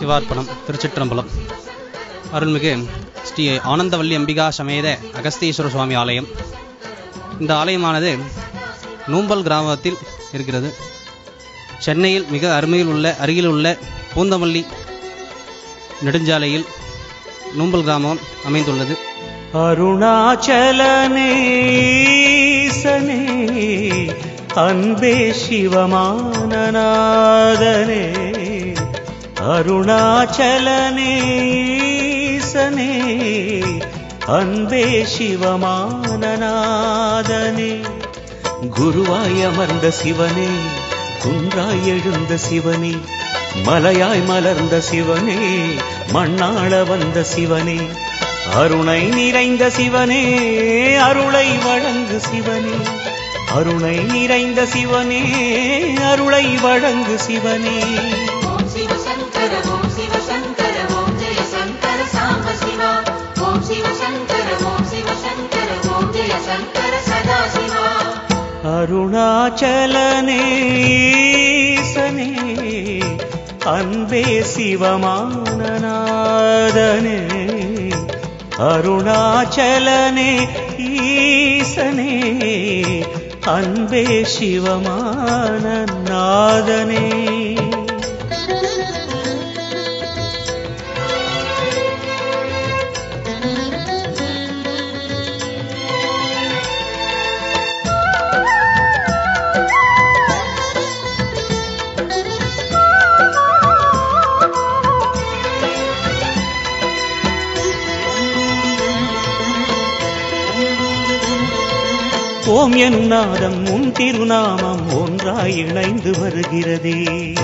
சிவார்ப்பணம் திருச்சிற்றம்பலம் அருள்மிகு ஸ்ரீ ஆனந்தவல்லி அம்பிகா சமேத அகஸ்தீஸ்வர சுவாமி ஆலயம் இந்த ஆலயமானது நூம்பல் கிராமத்தில் இருக்கிறது சென்னையில் மிக அருமையில் உள்ள அருகில் உள்ள பூந்தமல்லி நெடுஞ்சாலையில் நூம்பல் கிராமம் அமைந்துள்ளது அருணாச்சலனேசனே அன்பே சிவமானநாதனே அருணாச்சலனேசனே அன்பே சிவமானநாதனே குருவாய் அமர்ந்த சிவனே குன்றாய் எழுந்த சிவனே மலையாய் மலர்ந்த சிவனே மண்ணாள வந்த சிவனே அருணை நிறைந்த சிவனே அருளை வழங்கு சிவனே அருணை நிறைந்த சிவனே அருளை வழங்கு சிவனே ஓம் சிவ சங்கர ஓம் சிவ சங்கர ஓம் ஜெய சங்கர சாம்ப சிவா ஓம் சிவ சங்கர ஓம் சிவ சங்கர ஓம் ஜெய சங்கர சதா சிவா அருணாச்சலனேசனே அன்பே சிவமானநாதனே அருணாச்சலனே ஈசனே அன்பே சிவமானநாதனே ஓம் எனும் நாதம் உன் திருநாமம் ஒன்றாய் இணைந்து வருகிறதே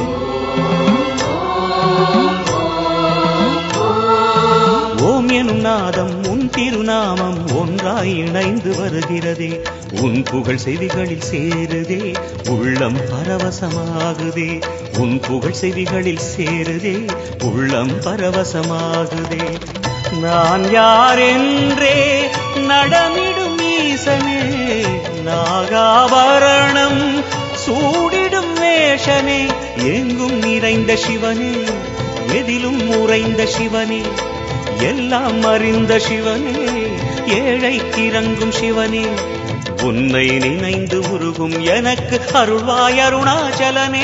ஓம் எனும் நாதம் உன் திருநாமம் ஒன்றாய் இணைந்து வருகிறதே உன் புகழ் செவிகளில் சேருதே உள்ளம் பரவசமாகுதே உன் புகழ் செவிகளில் சேருதே உள்ளம் பரவசமாகுதே நான் யார் என்றே நடமிடும் ஈசனே நாகாபரணம் சூடிடும் வேஷனே எங்கும் நிறைந்த சிவனே எதிலும் உறைந்த சிவனே எல்லாம் அறிந்த சிவனே ஏழை கிறங்கும் சிவனே உன்னை நினைந்து உருகும் எனக்கு அருள்வாய் அருணாச்சலனே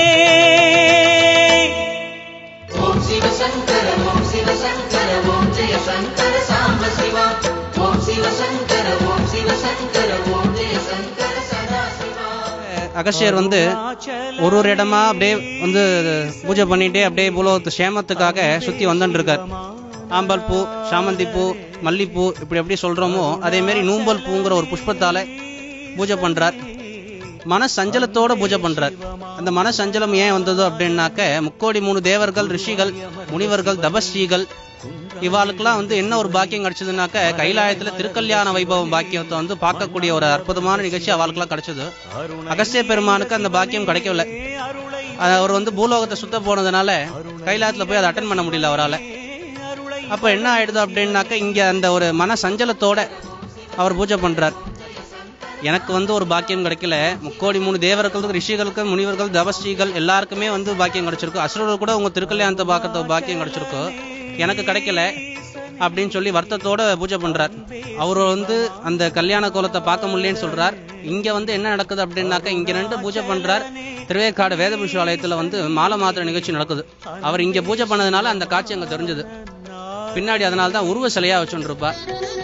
ஓம் சிவ சங்கர ஓம் சிவ சங்கர ஓம் ஜெய சங்கர சாம்ப சிவா ஓம் சிவ சங்கர ஓம் சிவ சங்கர ஓம் ஜெய சங்கர சதா சிவா அகஸ்தியர் வந்து ஒரு ஒரு இடமா அப்படியே வந்து பூஜை பண்ணிட்டே அப்படியே பூலோகத்து சேமத்துக்காக சுத்தி வந்துட்டு இருக்கார் ஆம்பல் பூ சாமந்தி பூ மல்லிப்பூ இப்படி எப்படி சொல்றோமோ அதே மாதிரி நூம்பல் பூங்கிற ஒரு புஷ்பத்தால பூஜை பண்றார் மன சஞ்சலத்தோட பூஜை பண்றார் அந்த மன சஞ்சலம் ஏன் வந்தது அப்படின்னாக்க முக்கோடி மூணு தேவர்கள் ரிஷிகள் முனிவர்கள் தபஸ்ரீகள் இவாளுக்கெல்லாம் வந்து என்ன ஒரு பாக்கியம் கிடைச்சதுனாக்க கைலாயத்துல திருக்கல்யாண வைபவம் பாக்கியத்தை வந்து பார்க்கக்கூடிய ஒரு அற்புதமான நிகழ்ச்சி அவளுக்கெல்லாம் கிடைச்சது அகஸ்திய பெருமானுக்கு அந்த பாக்கியம் கிடைக்கவில்லை அது அவர் வந்து பூலோகத்தை சுத்த போனதுனால கைலாயத்துல போய் அதை அட்டன் பண்ண முடியல அவரால அப்ப என்ன ஆயிடுது அப்படின்னாக்க இங்க அந்த ஒரு மன சஞ்சலத்தோட அவர் பூஜை பண்றார் எனக்கு வந்து ஒரு பாக்கியம் கிடைக்கல முக்கோடி மூணு தேவர்களுக்கு ரிஷிகளுக்கு முனிவர்கள் தபஸ்ரீகள் எல்லாருக்குமே வந்து பாக்கியம் கிடைச்சிருக்கு அசுரர்கள் கூட உங்க திருக்கல்யாணத்தை பார்க்கறது பாக்கியம் கிடைச்சிருக்கு எனக்கு கிடைக்கல அப்படின்னு சொல்லி வருத்தத்தோட பூஜை பண்றார் அவர் வந்து அந்த கல்யாண கோலத்தை பார்க்க முடியலன்னு சொல்றார் இங்க வந்து என்ன நடக்குது அப்படின்னாக்க இங்க ரெண்டு பூஜை பண்றார் திருவேற்காடு வேதபுஷ ஆலயத்துல வந்து மாலை மாத்திர நிகழ்ச்சி நடக்குது அவர் இங்க பூஜை பண்ணதுனால அந்த காட்சி அங்க தெரிஞ்சது பின்னாடி அதனால தான் உருவ சிலையா வச்சுட்டு இருப்பார்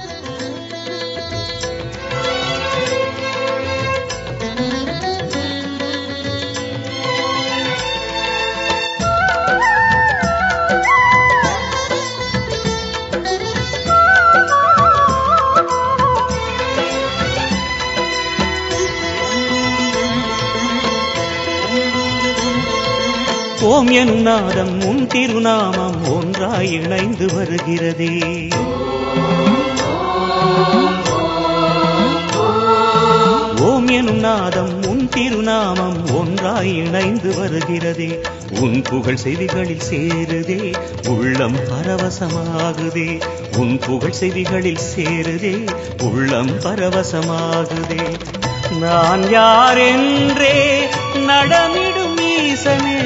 ஓம் எனும் நாதம் உன் திருநாமம் ஒன்றாய் இணைந்து வருகிறதே ஓம் எனும் நாதம் உன் திருநாமம் ஒன்றாய் இணைந்து வருகிறதே உன் புகழ் செவிகளில் சேருதே உள்ளம் பரவசமாகுதே உன் புகழ் செவிகளில் சேருதே உள்ளம் பரவசமாகுதே நான் யார் என்றே நடமிடும் ஈசனே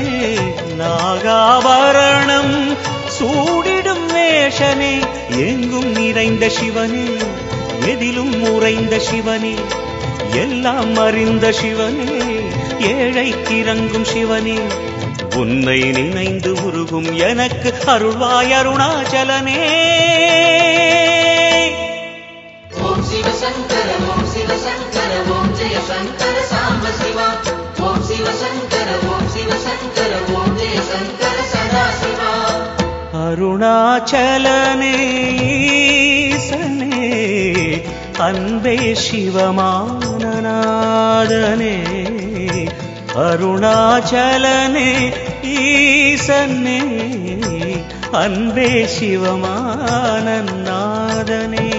நாகாபரணம் சூடிடும் வேஷனே எங்கும் நிறைந்த சிவனே எதிலும் உறைந்த சிவனே எல்லாம் அறிந்த சிவனே ஏழைக்கு இறங்கும் சிவனே உன்னை நினைந்து உருகும் எனக்கு அருள்வாய் அருணாச்சலனே ஓம் சிவ சங்கர ஓம் சிவ சங்கர ஓம் ஜெய சங்கர சாம்ப சிவா ஓம் சிவ சங்கர ஓம் சிவ சங்கர ஓம் ஜெய சங்கர சதா சிவா அருணாச்சலனே ஈசனே அன்பே சிவமானநாதனே அருணாச்சலனே ஈசனே அன்பே சிவமானநாதனே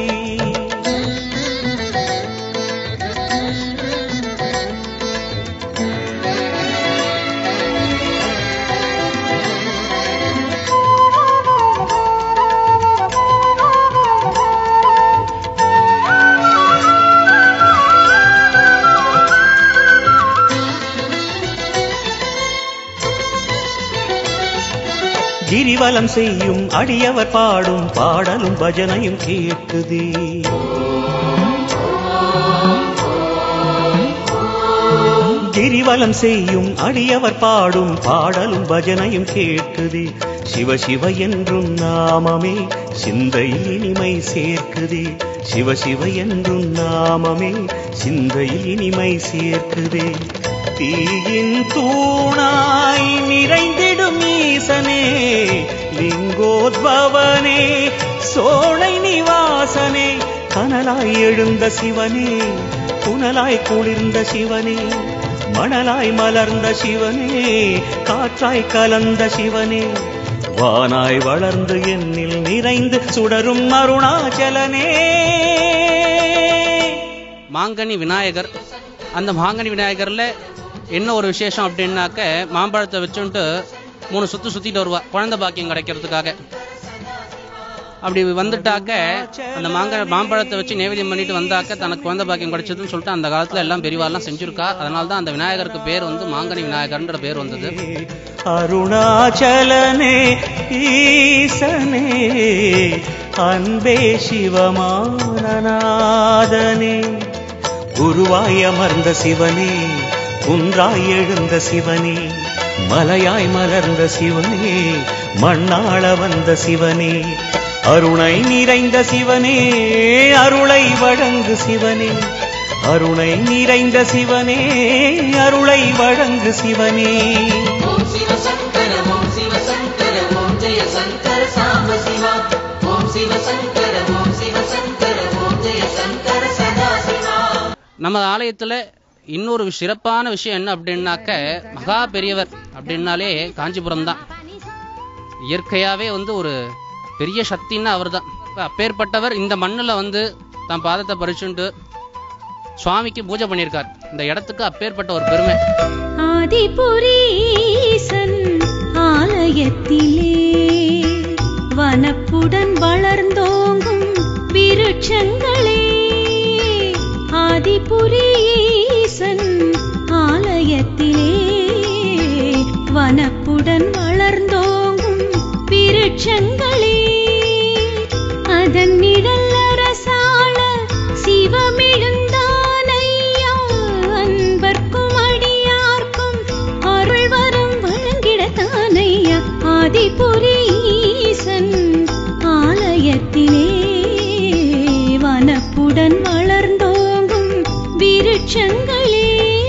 கிரிவலம் செய்யும் அடியவர் பாடும் பாடலும் பஜனையும் கேட்குதே கிரிவலம் செய்யும் அடியவர் பாடும் பாடலும் பஜனையும் கேட்குதே சிவ சிவ என்றும் நாமமே சிந்தையில் இனிமை சேர்க்குதே சிவ சிவ என்றும் நாமமே சிந்தையில் இனிமை சேர்க்குதே தீயின் தூணாய் நிறைந்திடும் ஈசனே லிங்கோத்பவனே சோழை நிவாசனே கனலாய் எழுந்த சிவனே புனலாய் குளிர்ந்த சிவனே மணலாய் மலர்ந்த சிவனே காற்றாய் கலந்த சிவனே வானாய் வளர்ந்து என்னில் நிறைந்து சுடரும் அருணாச்சலனே மாங்கனி விநாயகர் அந்த மாங்கனி விநாயகர்ல என்ன ஒரு விசேஷம் அப்படின்னாக்க மாம்பழத்தை வச்சுட்டு மூணு சுத்து சுத்திட்டு வருவா குழந்தை பாக்கியம் கிடைக்கிறதுக்காக அப்படி வந்துட்டாக்க அந்த மாங்க மாம்பழத்தை வச்சு நைவேத்தியம் பண்ணிட்டு வந்தாக்க தனக்கு குழந்தை பாக்கியம் கிடைச்சதுன்னு சொல்லிட்டு அந்த காலத்துல எல்லாம் பெரியவாள்லாம் செஞ்சிருக்கா அதனால தான் அந்த விநாயகருக்கு பேர் வந்து மாங்கனி விநாயகர்ன்ற பேர் வந்தது அருணாச்சலனே ஈசனே அன்பே சிவமானநாதனே குருவாய் அமர்ந்த சிவனே குன்றாய் எழுந்த சிவனே மலையாய் மலர்ந்த சிவனே மண்ணாள வந்த சிவனே அருணை நிறைந்த சிவனே அருளை வழங்கு சிவனே அருணை நிறைந்த சிவனே அருளை வழங்கு சிவனே ஓம் சிவ சங்கர ஓம் சிவ சங்கர ஓம் ஜெய சங்கர சாம்ப சிவா ஓம் சிவ சங்கர ஓம் சிவ சங்கர ஓம் ஜெய சங்கர சதா சிவா நம்ம ஆலயத்துல இன்னொரு சிறப்பான விஷயம் என்ன அப்படின்னாக்க மகா பெரியவர் அப்படின்னாலே காஞ்சிபுரம் தான் இயற்கையாவே வந்து ஒரு பெரிய சக்தின்னா அவர்தான் அப்பேற்பட்டவர் இந்த மண்ணுல வந்து தான் பாதத்தை பறிச்சுண்டு சுவாமிக்கு பூஜை பண்ணியிருக்கார் இந்த இடத்துக்கு அப்பேற்பட்ட ஒரு பெருமை ஆதிபுரீசன் ஆலயத்திலே வனப்புடன் வளர்ந்தோங்கும் விருட்சங்களே ஆதிபுரீசன் ஆலயத்திலே வனப்புடன் வளர்ந்தோங்கும் விருட்சங்களே அதன் நிழல் அரசாள சிவமிழுந்தானையா அன்பர்க்கும் அடியார்க்கும் அருள் வரும் வழங்கிடத்தானையா ஆதிபுரீசன் ஆலயத்திலே வனப்புடன் வளர்ந்தோங்கும் விருட்சங்களே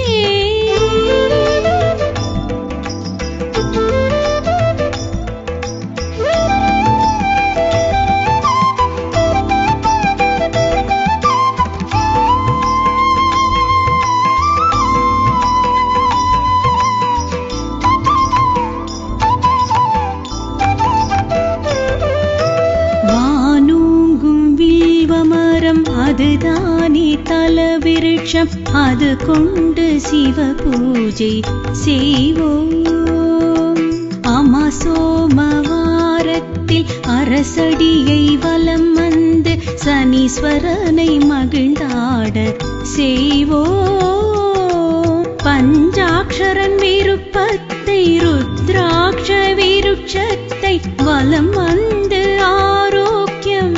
வானூங்கும் வில்வமரம் அதுதானே தலவிருட்சம் அது கொண்டு சிவ பூஜை செய்வோம் அமா சோமவாரத்தில் அரசடியை வலம் வந்து சனீஸ்வரனை மகிழ்ந்தாட செய்வோம் பஞ்சாட்சரன் விருப்பத்தை ருத்ராட்ச விருட்சத்தை வலம் வந்து ஆரோக்கியம்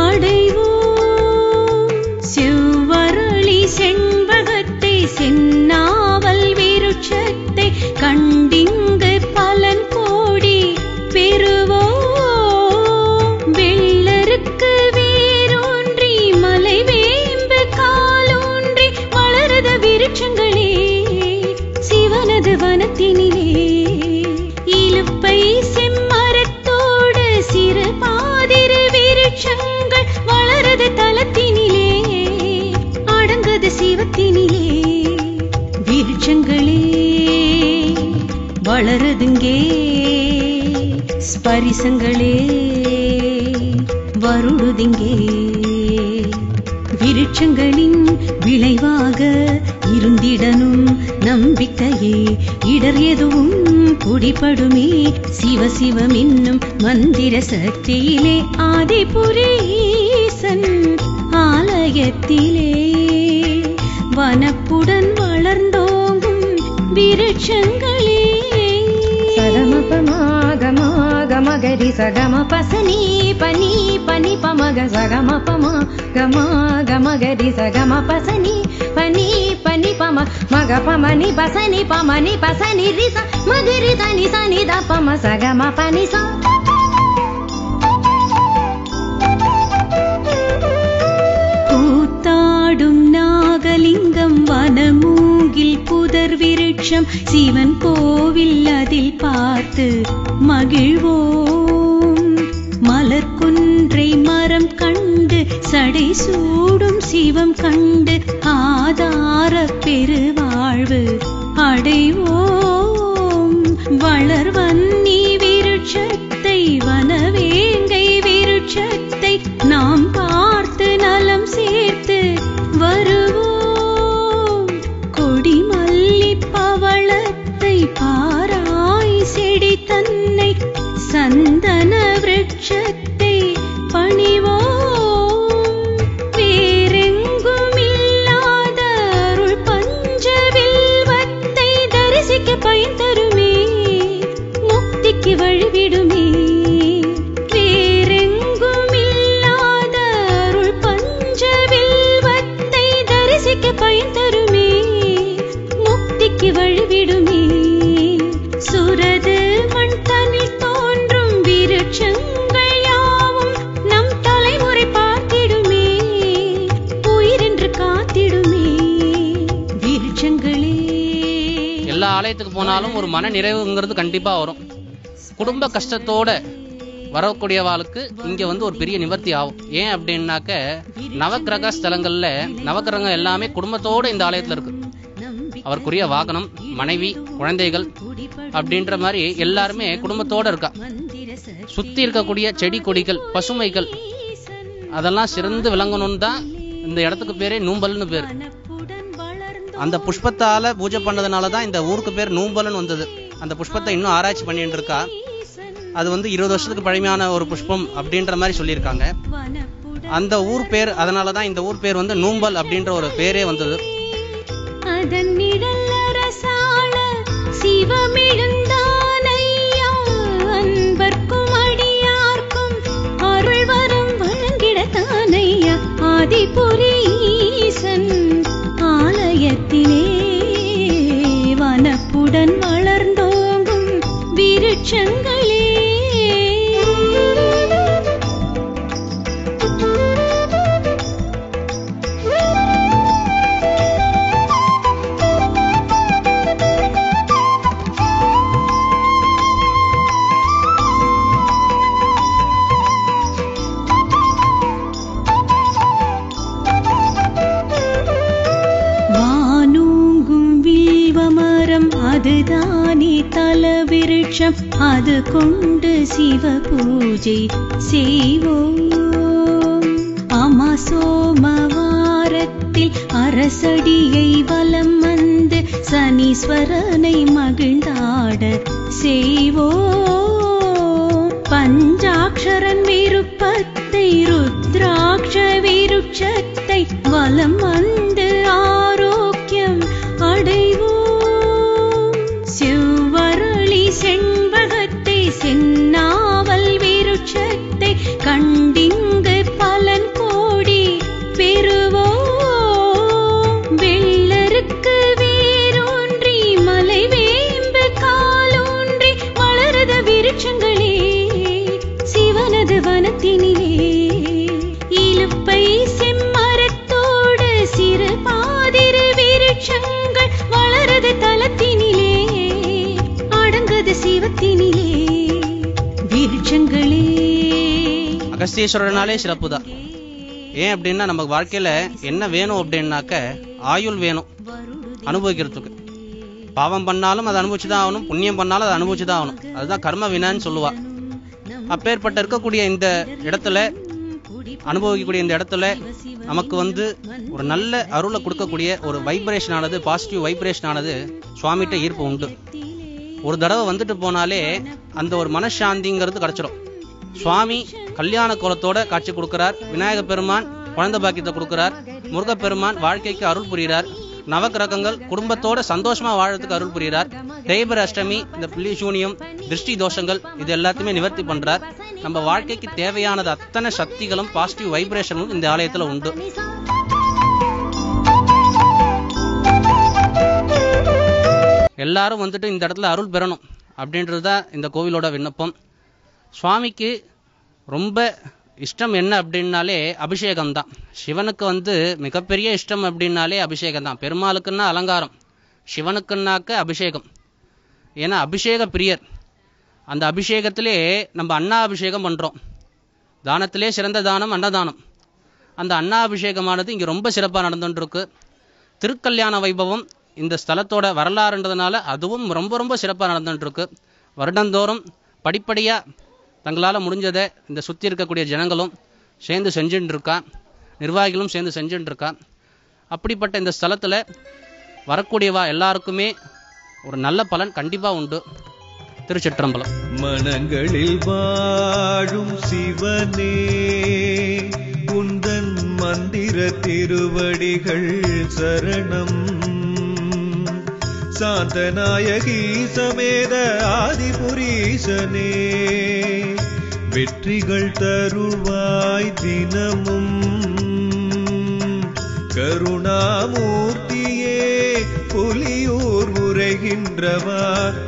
அடைவோம் செவ்வரளி செண்பகத்தை சென்னாவல் விருட்சத்தை கண்டிங்கு பலன் கோடி பெறுவோம் வெள்ளருக்கு வேரூன்றி மலை வேம்பு காலூன்றி வளருத விருட்சங்களே சிவனது வனத்தினிலே இலுப்பை செம்மரத்தோடு சிறு பாதிரு விருட்சங்கள் வளருது தலத்தினிலே அடங்குது சிவத்தினிலே விருட்சங்களே வளருதுங்கே ஸ்பரிசங்களே வருடுதிங்கே விருட்சங்களின் விளைவாக இருந்திடனும் நம்பிக்கையே இடர் எதுவும் குடிபடுமே சிவ சிவம் என்னும் மந்திர சக்தியிலே ஆதிபுரீசன் ஆலயத்திலே வனப்புடன் வளர்ந்தோங்கும் விருட்சங்களே సగమపమాగమాగమగరి సగమ పసని పని పని పమగ సగమ పమ గమ గమగరి సగమ పసని పని పని పమ మగ పమని పసని పమని పసని రిస మగరి సని సని ద పమ సగమ పని స கூத்தாடும் நாகலிங்கம் வனமூங்கில் புதர் விருட்சம் சிவன் கோவில் அதில் பார்த்து மகிழ்வோம் மலர்குன்றை மரம் கண்டு சடை சூடும் சிவம் கண்டு ஆதார பெருவாழ்வு அடைவோம் வளர்வன்னி விருட்சத்தை வனவேங்கை விருட்சத்தை நாம் பார்த்து நலம் சேர்த்து வருவோம் கொடிமல்லி பவளத்தை பாராய் செடி தன்னை சந்தன விருட்சத்தை பணிவோம் வேறெங்கும் இல்லாத அருள் பஞ்சவில்வத்தை தரிசிக்க பயன் தருமே முக்திக்கு வழிவிடுமே வேறெங்கும் இல்லாத அருள் பஞ்சவில்வத்தை தரிசிக்க பயன் தருமே முக்திக்கு வழிவிடுமே சுரது மண் தனில் தோன்றும் விருட்சங்கள் யாவும் நம் தலைமுறை பார்த்திடுமே உயிரென்று காத்திடுமே விருட்சங்களே எல்லா ஆலயத்துக்கு போனாலும் ஒரு மன நிறைவுங்கிறது கண்டிப்பா வரும் குடும்ப கஷ்டத்தோட வரக்கூடியவாளுக்கு இங்க வந்து ஒரு பெரிய நிவர்த்தி ஆகும் ஏன் அப்படின்னாக்க நவக்கிரக ஸ்தலங்கள்ல நவக்கிரகம் எல்லாமே குடும்பத்தோட இந்த ஆலயத்துல இருக்கு அவருக்குரிய வாகனம் மனைவி குழந்தைகள் அப்படின்ற மாதிரி எல்லாருமே குடும்பத்தோட இருக்கா சுத்தி இருக்கக்கூடிய செடி கொடிகள் பசுமைகள் அதெல்லாம் சிறந்து விளங்கணும்னு தான் இந்த இடத்துக்கு பேரே நூம்பல்னு பேர் அந்த புஷ்பத்தால பூஜை பண்ணதுனால தான் இந்த ஊருக்கு பேர் நூம்பல்னு வந்தது அந்த புஷ்பத்தை இன்னும் ஆராய்ச்சி பண்ணிட்டு இருக்கா அது வந்து இருபது வருஷத்துக்கு பழமையான ஒரு புஷ்பம் அப்படின்ற மாதிரி சொல்லியிருக்காங்க அந்த ஊர் பேர் அதனால தான் இந்த ஊர் பேர் வந்து நூம்பல் அப்படின்ற ஒரு பேரே வந்தது அதன் நிழல் அரசாள சிவமெழுந்தானையா அன்பர்க்கும் அடியார்க்கும் அருள் வரம் வழங்கிடத்தானையா ஆதிபுரி ஈசன் ஆலயத்திலே வனப்புடன் வளர்ந்தோங்கும் விருட்சங்களே வானூங்கும் வில்வமரம் அதுதானே தலவிருட்சம் அது கொண்டு சிவ பூஜை செய்வோம் அமா சோமவாரத்தில் அரசடியை வலம் வந்து சனீஸ்வரனை மகிழ்ந்தாட செய்வோம் பஞ்சாட்சரன் விருப்பத்தை ருத்ராட்ச விருட்சத்தை வலம் வந்து ஆரோக்கியம் அடைவோம் அகஸ்தீஸ்வரனாலே சிறப்பு தான் ஏன் அப்படின்னா நம்ம வாழ்க்கையில என்ன வேணும் அப்படின்னாக்க ஆயுள் வேணும் அனுபவிக்கிறதுக்கு பாவம் பண்ணாலும் அதை அனுபவிச்சு தான் ஆகணும் புண்ணியம் பண்ணாலும் அதை அனுபவிச்சு தான் ஆகணும் அதுதான் கர்ம வினான்னு சொல்லுவா அப்பேற்பட்ட இருக்கக்கூடிய இந்த இடத்துல அனுபவிக்கக்கூடிய இந்த இடத்துல நமக்கு வந்து ஒரு நல்ல அருளை கொடுக்கக்கூடிய ஒரு வைப்ரேஷன் ஆனது பாசிட்டிவ் வைப்ரேஷன் ஆனது சுவாமிகிட்ட ஈர்ப்பு உண்டு ஒரு தடவை வந்துட்டு போனாலே அந்த ஒரு மனசாந்திங்கிறது கிடைச்சிடும் சுவாமி கல்யாண கோலத்தோட காட்சி கொடுக்கிறார் விநாயக பெருமான் குழந்தை பாக்கியத்தை கொடுக்கிறார் முருகப்பெருமான் வாழ்க்கைக்கு அருள் புரிகிறார் நவக்கிரகங்கள் குடும்பத்தோட சந்தோஷமா வாழறதுக்கு அருள் புரிகிறார் தேய்பிர அஷ்டமி இந்த புள்ளி சூனியம் திருஷ்டி தோஷங்கள் இது எல்லாத்தையுமே நிவர்த்தி பண்றார் நம்ம வாழ்க்கைக்கு தேவையானது அத்தனை சக்திகளும் பாசிட்டிவ் வைப்ரேஷனும் இந்த ஆலயத்துல உண்டு எல்லாரும் வந்துட்டு இந்த இடத்துல அருள் பெறணும் அப்படின்றது தான் இந்த கோவிலோட விண்ணப்பம் சுவாமிக்கு ரொம்ப இஷ்டம் என்ன அப்படின்னாலே அபிஷேகம் தான் சிவனுக்கு வந்து மிகப்பெரிய இஷ்டம் அப்படின்னாலே அபிஷேகம் தான் பெருமாளுக்குன்னா அலங்காரம் சிவனுக்குன்னாக்க அபிஷேகம் ஏன்னா அபிஷேக பிரியர் அந்த அபிஷேகத்திலே நம்ம அன்னாபிஷேகம் பண்றோம் தானத்திலே சிறந்த தானம் அன்னதானம் அந்த அன்னாபிஷேகமானது இங்க ரொம்ப சிறப்பாக நடந்துட்டு இருக்கு திருக்கல்யாண வைபவம் இந்த ஸ்தலத்தோட வரலாறுன்றதுனால அதுவும் ரொம்ப ரொம்ப சிறப்பாக நடந்துட்டு இருக்கு வருடந்தோறும் படிப்படியா தங்களால முடிஞ்சதை இந்த சுத்தி இருக்கக்கூடிய ஜனங்களும் சேர்ந்து செஞ்சுட்டு இருக்கா நிர்வாகிகளும் சேர்ந்து செஞ்சுட்டு இருக்கா அப்படிப்பட்ட இந்த ஸ்தலத்துல வரக்கூடியவா எல்லாருக்குமே ஒரு நல்ல பலன் கண்டிப்பா உண்டு திருச்சிற்றம்பலம் மனங்களில் வாழும் சிவனே குந்தன் மந்திர திருவடிகள் சரணம் சாந்தநாயகி சமேத ஆதிபுரீசனே வெற்றிகள் தருவாய் தினமும் கருணாமூர்த்தியே புலியூர் உரைகின்றவா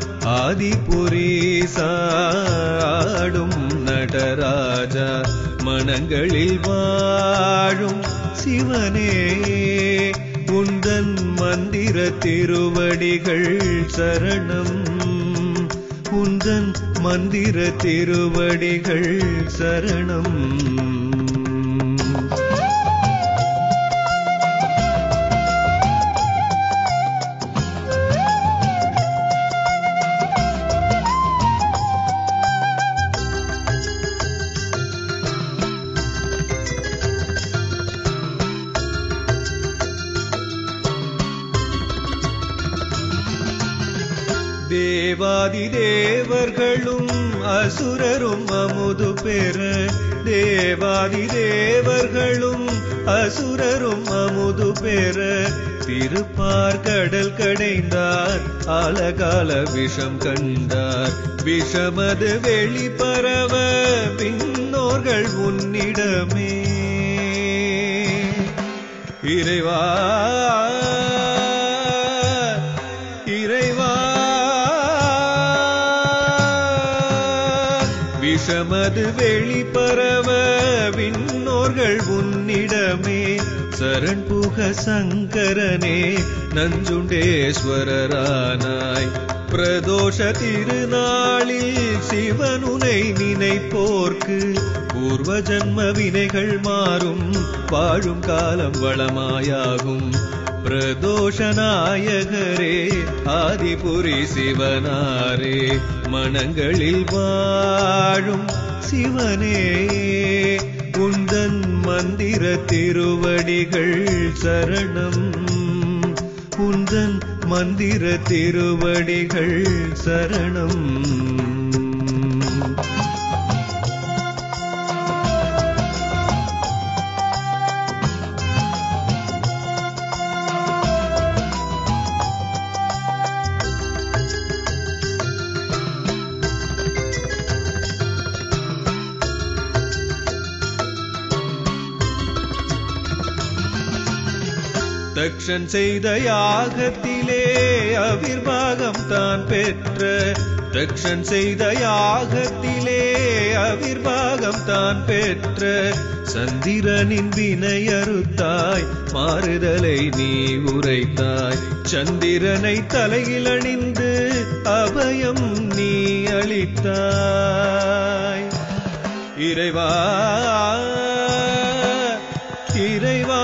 ஆதிபுரீசாடும் நடராஜா மனங்களில் வாழும் சிவனே உந்தன் மந்திர திருவடிகள் சரணம் உந்தன் மந்திர திருவடிகள் சரணம் தேவாதி தேவர்களும் அசுரரும் அமுது பெற தேவாதி தேவர்களும் அசுரரும் அமுது பெற திருப்பார் கடல் கடைந்தார் ஆலகால விஷம் கண்டார் விஷமது வெளிப்பரவ பின்னோர்கள் உன்னிடமே இறைவா இறைவா விஷமது வெளிப்பரவ விண்ணோர்கள் உன்னிடமே சரண் புக சங்கரனே நஞ்சுண்டேஸ்வரரானாய் பிரதோஷ திருநாளில் சிவனுனை நினைப்போர்க்கு பூர்வ ஜன்ம வினைகள் மாறும் வாழும் காலம் வளமாயாகும் பிரதோஷ நாயகரே ஆதிபுரி சிவனாரே மனங்களில் வாழும் சிவனே உந்தன் மந்திர திருவடிகள் சரணம் உந்தன் மந்திர திருவடிகள் சரணம் தக்ஷன் செய்த யாகத்திலே அவிர்வாகம் தான் பெற்ற தக்ஷன் செய்த யாகத்திலே அவிர்வாகம் தான் பெற்ற சந்திரனின் வினையறுத்தாய் மாறுதலை நீ உரைத்தாய் சந்திரனை தலையில் அணிந்து அபயம் நீ அளித்தாய் இறைவா இறைவா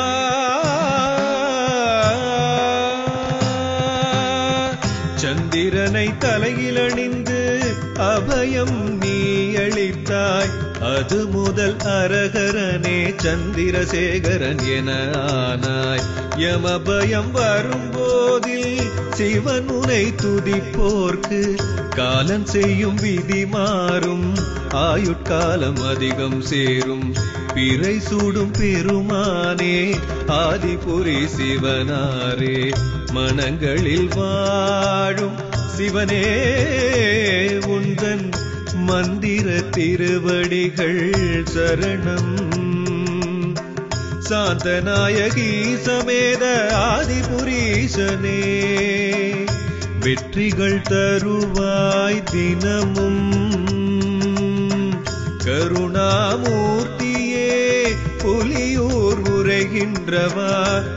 சந்திரனை தலையில் அணிந்து அபயம் நீ அளித்தாய் அது முதல் அரகரனே சந்திரசேகரன் என ஆனாய் யமபயம் வரும்போதில் சிவன் உனை துதிப்போர்க்கு காலன் செய்யும் விதி மாறும் ஆயுட்காலம் அதிகம் சேரும் பிறை சூடும் பெருமானே ஆதிபுரி சிவனாரே மனங்களில் வாழும் சிவனே உந்தன் மந்திர திருவடிகள் சரணம் சாந்தநாயகி சமேத ஆதிபுரீசனே வெற்றிகள் தருவாய் தினமும் கருணாமூர்த்தியே புலியூர் உரைகின்றவா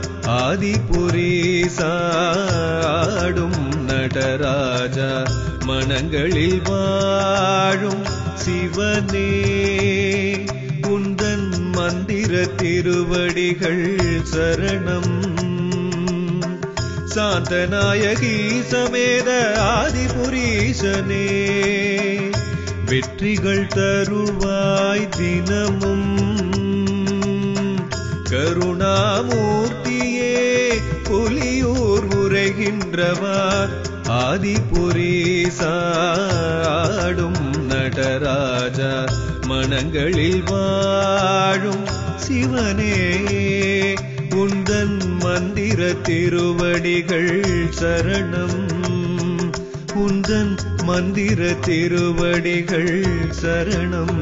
ஆதிபுரீசாடும் நடராஜா மனங்களில் வாழும் சிவனே உந்தன் மந்திர திருவடிகள் சரணம் சாந்தநாயகி சமேத ஆதிபுரீசனே வெற்றிகள் தருவாய் தினமும் கருணாமூர்த்தியே புலியூர் உரைகின்றவா ஆதிபுரீசாடும் நடராஜா மனங்களில் வாழும் சிவனே உந்தன் மந்திர திருவடிகள் சரணம் உந்தன் மந்திர திருவடிகள் சரணம்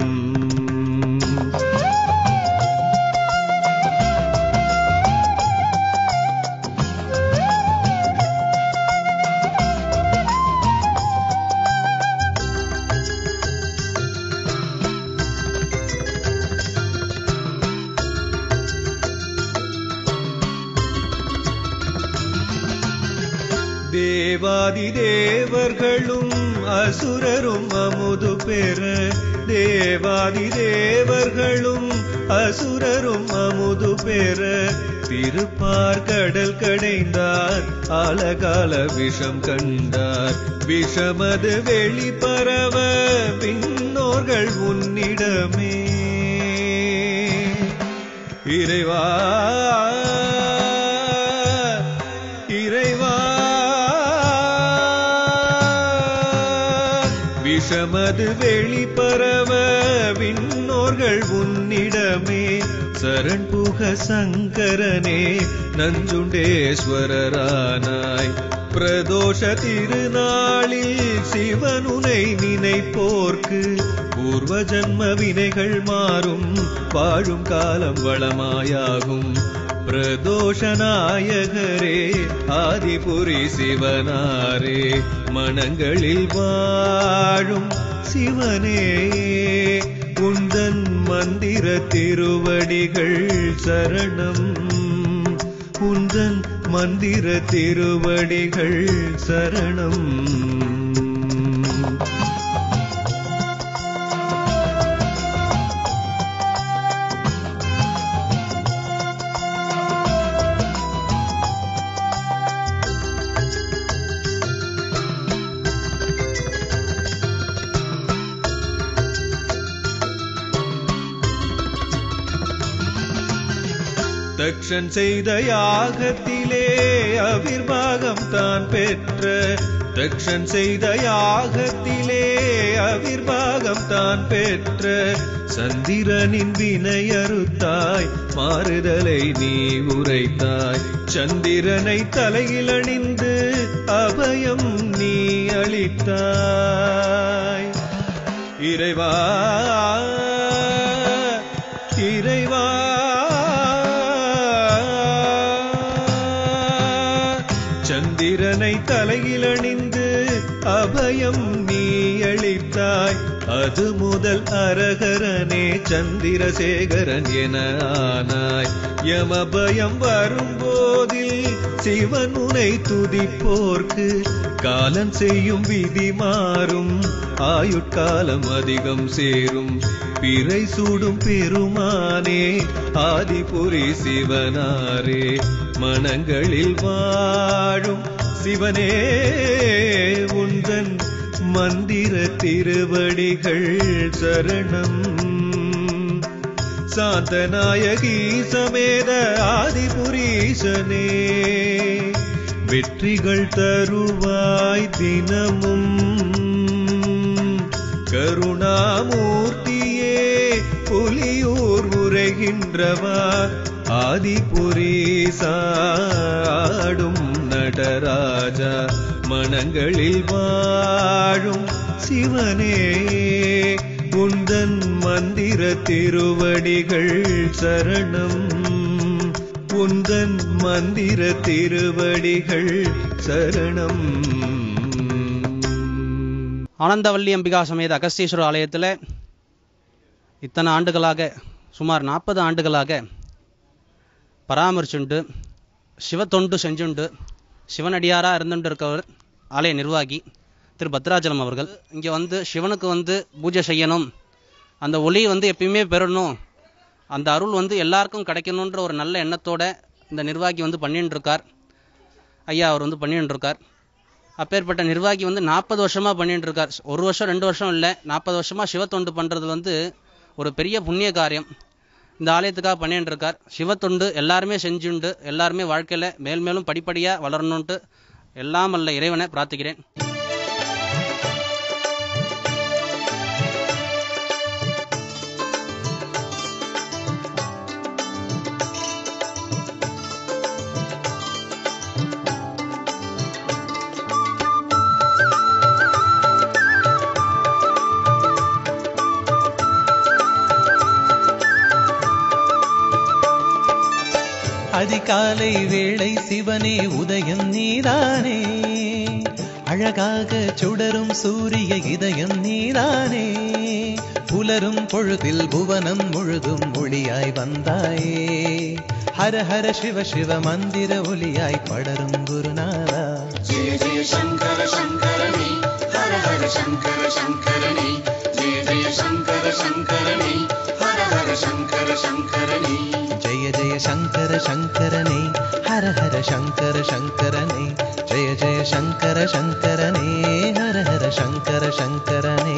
தேவாதி தேவர்களும் அசுரரும் அமுது பெற தேவாதி தேவர்களும் அசுரரும் அமுது பெற திருப்பார் கடல் கடைந்தார் ஆலகால விஷம் கண்டார் விஷமது வெளிப்பரவ பின்னோர்கள் உன்னிடமே இறைவா இறைவா விஷமது வெளிப்பரவ விண்ணோர்கள் உன்னிடமே சரண் புக சங்கரனே நஞ்சுண்டேஸ்வரரானாய் பிரதோஷ திருநாளில் சிவனுனை நினைப்போர்க்கு பூர்வ ஜன்ம வினைகள் மாறும் வாழும் காலம் வளமாயாகும் பிரதோஷ நாயகரே ஆதிபுரி சிவனாரே மனங்களில் வாழும் சிவனே உந்தன் மந்திர திருவடிகள் சரணம் உந்தன் மந்திர திருவடிகள் சரணம் தக்ஷன் செய்த யாகத்திலே அவிர்வாகம் தான் பெற்ற தக்ஷன் செய்த யாகத்திலே அவிர்வாகம் தான் பெற்ற சந்திரனின் வினை அறுத்தாய் மாறுதலை நீ உரைத்தாய் சந்திரனை தலையில் அணிந்து அபயம் நீ அளித்தாய் இறைவா இறைவா சந்திரனை தலையில் அணிந்து அபயம் நீ அளித்தாய் அது முதல் அரகரனே சந்திரசேகரன் என ஆனாய் யமபயம் வரும்போதில் சிவன் உனை துதிப்போர்க்கு காலன் செய்யும் விதி மாறும் ஆயுட்காலம் அதிகம் சேரும் பிறை சூடும் பெருமானே ஆதிபுரி சிவனாரே மனங்களில் வாழும் சிவனே உந்தன் மந்திர திருவடிகள் சரணம் சாந்தநாயகி சமேத ஆதிபுரீசனே வெற்றிகள் தருவாய் தினமும் கருணாமூர்த்தியே புலியூர் உரைகின்றவா ஆதிபுரீசாடும் நடராஜா மனங்களில் வாழும் சிவனே உந்தன் மந்திர திருவடிகள் சரணம் உந்தன் மந்திர திருவடிகள் சரணம் ஆனந்தவல்லி அம்பிகா சமேத அகஸ்தீஸ்வரர் ஆலயத்தில் இத்தனை ஆண்டுகளாக சுமார் நாற்பது ஆண்டுகளாக பராமரிச்சுண்டு சிவத்தொண்டு செஞ்சுண்டு சிவனடியாராக இருந்துட்டு இருக்கவர் ஆலய நிர்வாகி திரு பத்ராஜலம் அவர்கள் இங்கே வந்து சிவனுக்கு வந்து பூஜை செய்யணும் அந்த ஒளி வந்து எப்பயுமே பெறணும் அந்த அருள் வந்து எல்லாருக்கும் கிடைக்கணுன்ற ஒரு நல்ல எண்ணத்தோட இந்த நிர்வாகி வந்து பண்ணிட்டு இருக்கார் ஐயா அவர் வந்து பண்ணிட்டு இருக்கார் அப்பேற்பட்ட நிர்வாகி வந்து நாற்பது வருஷமா பண்ணிட்டு இருக்கார் ஒரு வருஷம் ரெண்டு வருஷம் இல்லை நாற்பது வருஷமா சிவத்தொண்டு பண்றது வந்து ஒரு பெரிய புண்ணிய காரியம் இந்த ஆலயத்துக்காக பண்ணிட்டு இருக்கார் சிவத்தொண்டு எல்லாருமே செஞ்சுண்டு எல்லாருமே வாழ்க்கையில மேல் மேலும் படிப்படியா வளரணும்ட்டு எல்லாம் அல்ல இறைவனை பிரார்த்திக்கிறேன் அதிகாலை வேளை சிவனே உதயம் நீதானே அழகாக சுடரும் சூரிய இதயம் நீதானே புலரும் பொழுதில் புவனம் முழுதும் ஒளியாய் வந்தாயே ஹர ஹர சிவ சிவ மந்திர ஒளியாய் படரும் குருநாதா जय जय शङ्कर शङ्करणे हर हर शङ्कर शङ्करणे जय जय शङ्कर शङ्करणे हर हर शङ्कर शङ्करणे ஜெய ஜெய சங்கர சங்கரனே ஹர ஹர சங்கர சங்கரனே ஜெய ஜெய சங்கர சங்கரனே ஹர ஹர சங்கர சங்கரனே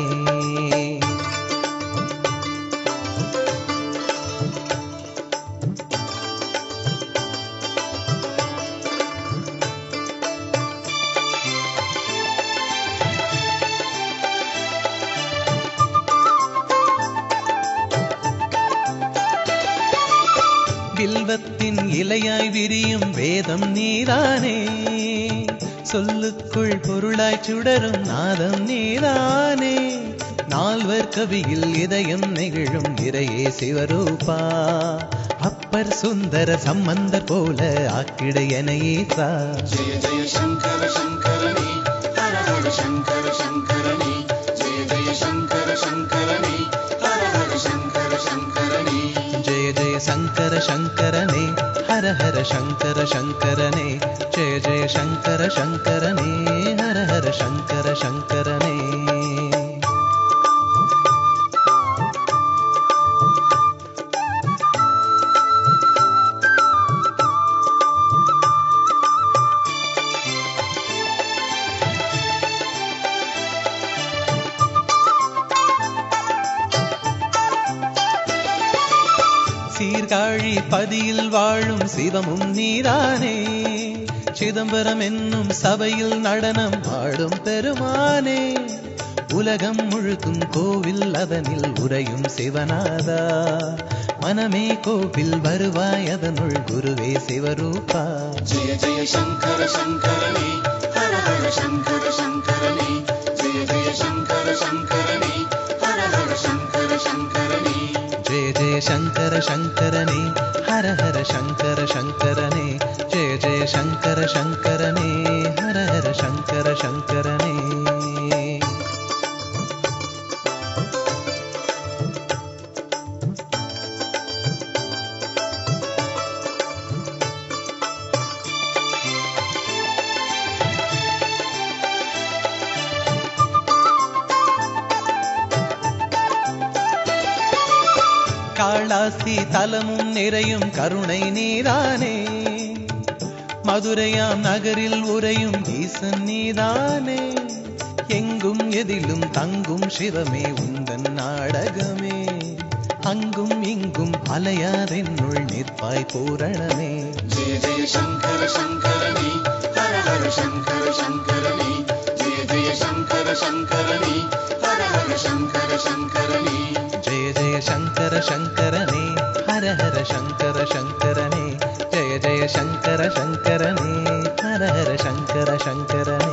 வில்வத்தின் இலையாய் விரியும் வேதம் நீதானே சொல்லுக்குள் பொருளாய் சுடரும் நாதம் நீதானே நால்வர் கவியில் இதயம் நெகிழும் இறையே சிவரூபா அப்பர் சுந்தர சம்பந்தர் போல ஆக்கிட எனையே சா जय जय शङ्कर शङ्करणे हर हर शङ्कर शङ्करणे जय जय शङ्कर शङ्करणे हर हर शङ्कर शङ्करणे ஜெய ஜெய சங்கர சங்கரனே ஹர ஹர சங்கர சங்கரனே ஜெய ஜெய சங்கர சங்கரனே ஹர ஹர சங்கர சங்கரனே சீர்காழி பதியில் வாழும் சிவமும் நீதானே சிதம்பரம் என்னும் சபையில் நடனம் ஆடும் பெருமானே உலகம் முழுக்கும் கோவில் அதனில் உறையும் சிவநாதா மனமே கோவில் வருவாய் அதனுள் குருவே சிவரூபா जय जय शङ्कर शङ्करणे हर हर शङ्कर शङ्करणे जय जय शङ्कर शङ्करणे हर हर शङ्कर शङ्करणे ஜெய ஜெய சங்கர சங்கரனே ஹர ஹர சங்கர சங்கரனே ஜெய ஜெய சங்கர சங்கரனே ஹர ஹர சங்கர சங்கர சங்கரனே காளாசி தலமும் நிறையும் கருணை நீதானே மதுரையாம் நகரில் உறையும் ஈசன் நீதானே எங்கும் எதிலும் தங்கும் சிவமே உந்தன் நாடகமே அங்கும் இங்கும் அலையாதென்னுள் நிற்பாய் பூரணமே जय जय शङ्कर शङ्करणे हर हर शङ्कर शङ्करणे जय जय शङ्कर शङ्करणे हर हर शङ्कर शङ्करणे ஜெய ஜெய சங்கர சங்கரனே ஹர ஹர சங்கர சங்கரனே ஜெய ஜெய சங்கர சங்கரனே ஹர ஹர சங்கர சங்கரனே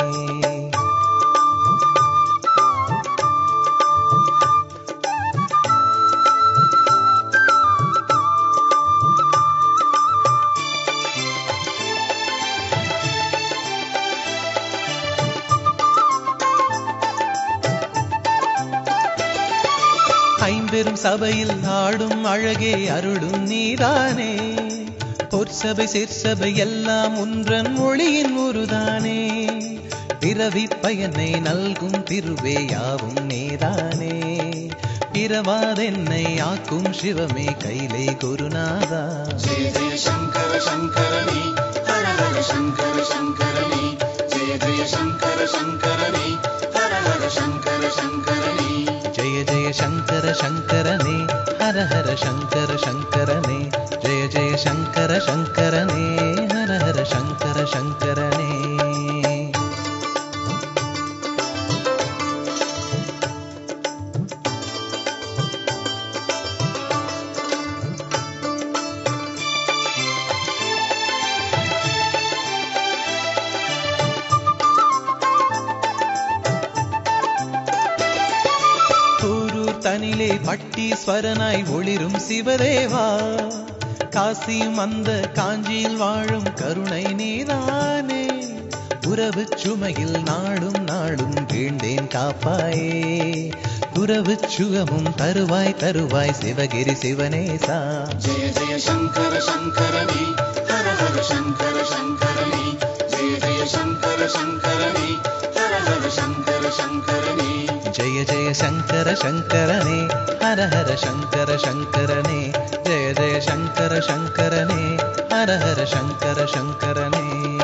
ஐம்பெரும் சபையில் ஆடும் அழகே அருளும் நீதானே பொற்சபை சிற்சபை எல்லாம் உன்றன் மொழியின் உருதானே பிறவி பயனை நல்கும் திருவே யாவும் நீதானே பிறவாதென்னை ஆக்கும் சிவமே கைலை குருநாதா जय जय शङ्कर शङ्करणे हर हर शङ्कर शङ्करणे जय जय शङ्कर शङ्करणे हर हर शङ्कर शङ्करणे ஜெய ஜெய சங்கர சங்கரனே ஹர ஹர சங்கர சங்கரனே ஜெய ஜெய சங்கர சங்கரனே ஹர ஹர சங்கர சங்கரனே கூரூர் தனிலே பட்டீஸ்வரனாய் ஒளிரும் சிவதேவா காசியும் அந்த காஞ்சியில் வாழும் கருணை நீதானே உறவு சுமையில் நாளும் நாளும் வீழ்ந்தேன் காப்பாயே உறவு சுகமும் தருவாய் தருவாய் சிவகிரி சிவனேசா जय जय शङ्कर शङ्करणे हर हर शङ्कर शङ्करणे जय जय शङ्कर शङ्करणे हर हर शङ्कर शङ्करणे ஜெய ஜெய சங்கர சங்கரனே ஹர ஹர சங்கர சங்கரனே ஜெய ஜெய சங்கர சங்கரனே ஹர ஹர சங்கர சங்கரனே